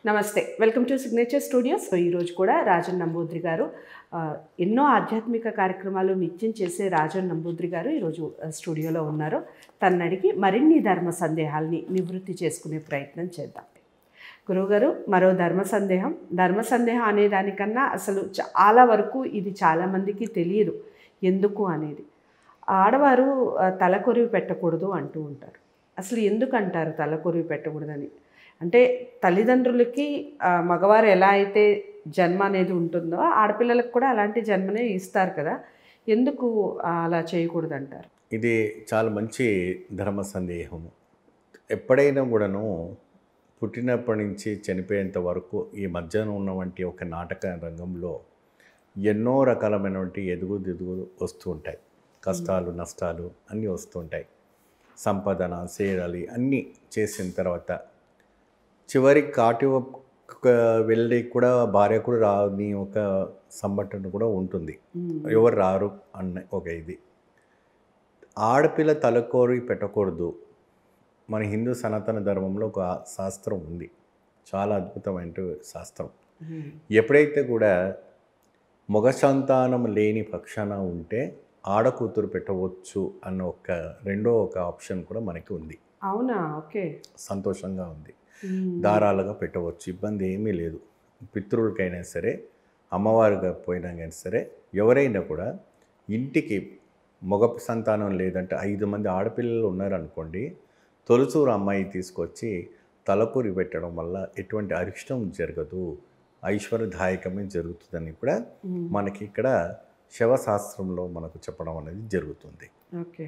నమస్తే welcome to signature studios so ఈరోజు కూడా రాజన్ నంబూద్రి గారు ఆ, ఎన్నో ఆధ్యాత్మిక కార్యక్రమాలు నిత్యం చేసే రాజన్ నంబూద్రి గారు ఈరోజు ఆ, స్టూడియోలో ఉన్నారు తనని అడిగి మరిన్ని ధర్మ సందేహాల్ని నివృత్తి చేసుకునే ప్రయత్నం చేద్దాం గురువుగారు మరో ధర్మ సందేహం ధర్మ సందేహం అనే దానికన్నా అసలు చాలా వరకు ఇది చాలామందికి తెలియదు ఎందుకు అనేది ఆడవారు ఆ, తలకొరివి పెట్టకూడదు అంటూ ఉంటారు అసలు ఎందుకు అంటారు తలకొరివి పెట్టకూడదని అంటే తల్లిదండ్రులకి ఆ, మగవారు ఎలా అయితే జన్మ అనేది ఉంటుందో ఆడపిల్లలకు కూడా అలాంటి జన్మనే ఇస్తారు కదా ఎందుకు ఆ, అలా చేయకూడదు అంటారు ఇది చాలా మంచి ధర్మ సందేహము ఎప్పుడైనా కూడాను పుట్టినప్పటి నుంచి చనిపోయేంత వరకు ఈ మధ్యన ఉన్నవంటి ఒక నాటక రంగంలో ఎన్నో రకాలమైనటువంటి ఎదుగు దిగులు వస్తూ ఉంటాయి కష్టాలు నష్టాలు అన్నీ వస్తుంటాయి సంపాదన సేరాలి అన్నీ చేసిన తర్వాత చివరి కాటి ఒక్క వెళ్ళి కూడా భార్య కూడా రాని ఒక సంఘటన కూడా ఉంటుంది ఎవరు రారు అన్న ఒక ఇది ఆడపిల్ల తలకోరి పెట్టకూడదు మన హిందూ సనాతన ధర్మంలో ఒక శాస్త్రం ఉంది చాలా అద్భుతమైన శాస్త్రం ఎప్పుడైతే కూడా మగ సంతానం లేని పక్షాన ఉంటే ఆడ కూతురు పెట్టవచ్చు అన్న ఒక రెండో ఒక ఆప్షన్ కూడా మనకి ఉంది అవునా ఓకే సంతోషంగా ఉంది దారాలుగా పెట్టవచ్చు ఇబ్బంది ఏమీ లేదు పితృలకైనా సరే అమ్మవారుగా పోయినా కానీ సరే ఎవరైనా కూడా ఇంటికి మగ సంతానం లేదంటే ఐదు మంది ఆడపిల్లలు ఉన్నారనుకోండి తొలుచూరు అమ్మాయి తీసుకొచ్చి తలకూరి పెట్టడం వల్ల ఎటువంటి అరిష్టం జరగదు ఐశ్వర్యదాయకమే జరుగుతుందని కూడా మనకి ఇక్కడ శవశాస్త్రంలో మనకు చెప్పడం అనేది జరుగుతుంది ఓకే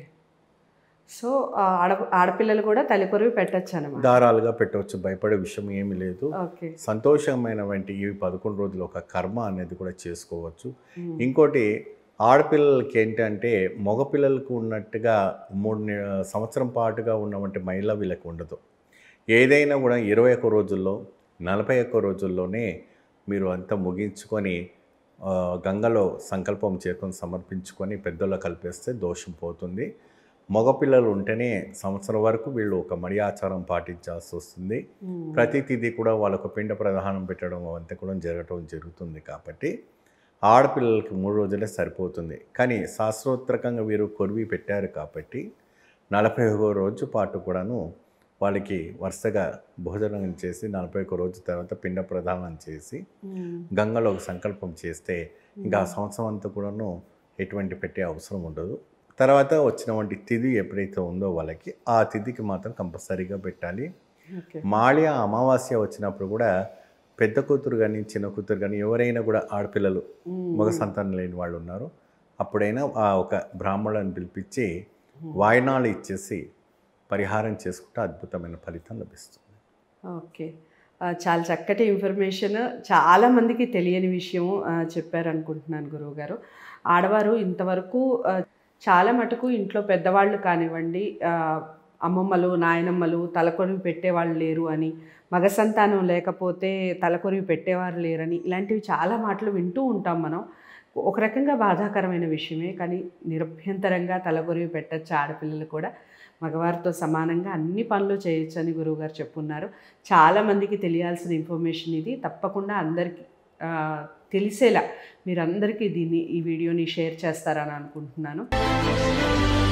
సో ఆ, ఆడ ఆడపిల్లలు కూడా తలకొరివి పెట్టచ్చు అనమాట దారాలుగా పెట్టవచ్చు భయపడే విషయం ఏమీ లేదు ఓకే సంతోషమైనటువంటి ఈ పదకొండు రోజులు ఒక కర్మ అనేది కూడా చేసుకోవచ్చు ఇంకోటి ఆడపిల్లలకి ఏంటంటే మగపిల్లలకు ఉన్నట్టుగా మూడు నె- సంవత్సరం పాటుగా ఉన్నటువంటి మహిళ వీళ్ళకి ఉండదు ఏదైనా కూడా ఇరవై ఒక్క రోజుల్లో నలభై ఒక్క రోజుల్లోనే మీరు అంతా ముగించుకొని ఆ, గంగలో సంకల్పం చేసుకొని సమర్పించుకొని పెద్దల్లో కలిపేస్తే దోషం పోతుంది మగపిల్లలు ఉంటేనే సంవత్సరం వరకు వీళ్ళు ఒక మడి ఆచారం పాటించాల్సి వస్తుంది ప్రతి తిథి కూడా వాళ్ళకు పిండ ప్రధానం పెట్టడం అంతా కూడా జరగటం జరుగుతుంది కాబట్టి ఆడపిల్లలకి మూడు రోజులే సరిపోతుంది కానీ శాస్త్రోత్తరకంగా వీరు కొరివి పెట్టారు కాబట్టి నలభై ఒక రోజు పాటు కూడాను వాళ్ళకి వరుసగా భోజనం చేసి నలభై ఒక రోజు తర్వాత పిండ ప్రదానం చేసి గంగలో ఒక సంకల్పం చేస్తే ఇంకా ఆ సంవత్సరం అంతా కూడాను ఎటువంటి పెట్టే అవసరం ఉండదు తర్వాత వచ్చినటువంటి తిథి ఎప్పుడైతే ఉందో వాళ్ళకి ఆ తిథికి మాత్రం కంపల్సరీగా పెట్టాలి ఓకే మాళ్య అమావాస్య వచ్చినప్పుడు కూడా పెద్ద కూతురు కానీ చిన్న కూతురు కానీ ఎవరైనా కూడా ఆడపిల్లలు మగ సంతానం లేని వాళ్ళు ఉన్నారు అప్పుడైనా ఆ ఒక బ్రాహ్మణులను పిలిపించి వాయినాలు ఇచ్చేసి పరిహారం చేసుకుంటే అద్భుతమైన ఫలితం లభిస్తుంది ఓకే ఆ, చాలా చక్కటి ఇన్ఫర్మేషన్ చాలా మందికి తెలియని విషయం ఆ, చెప్పారు అనుకుంటున్నాను గురువు గారు ఆడవారు ఇంతవరకు ఆ, చాలా మటుకు ఇంట్లో పెద్దవాళ్ళు కానివ్వండి ఆ, అమ్మమ్మలు నాయనమ్మలు తలకొరివి పెట్టేవాళ్ళు లేరు అని మగ సంతానం లేకపోతే తలకొరివి పెట్టేవారు లేరని ఇలాంటివి చాలా మాటలు వింటూ ఉంటాం మనం ఒక రకంగా బాధాకరమైన విషయమే కానీ నిరభ్యంతరంగా తలకొరివి పెట్టచ్చు ఆడపిల్లలు కూడా మగవారితో సమానంగా అన్ని పనులు చేయొచ్చు అని గురువుగారు చెప్పున్నారు చాలామందికి తెలియాల్సిన ఇన్ఫర్మేషన్ ఇది తప్పకుండా అందరికీ ఆ, తెలిసేలా మీరందరికీ దీన్ని ఈ వీడియోని షేర్ చేస్తారని అనుకుంటున్నాను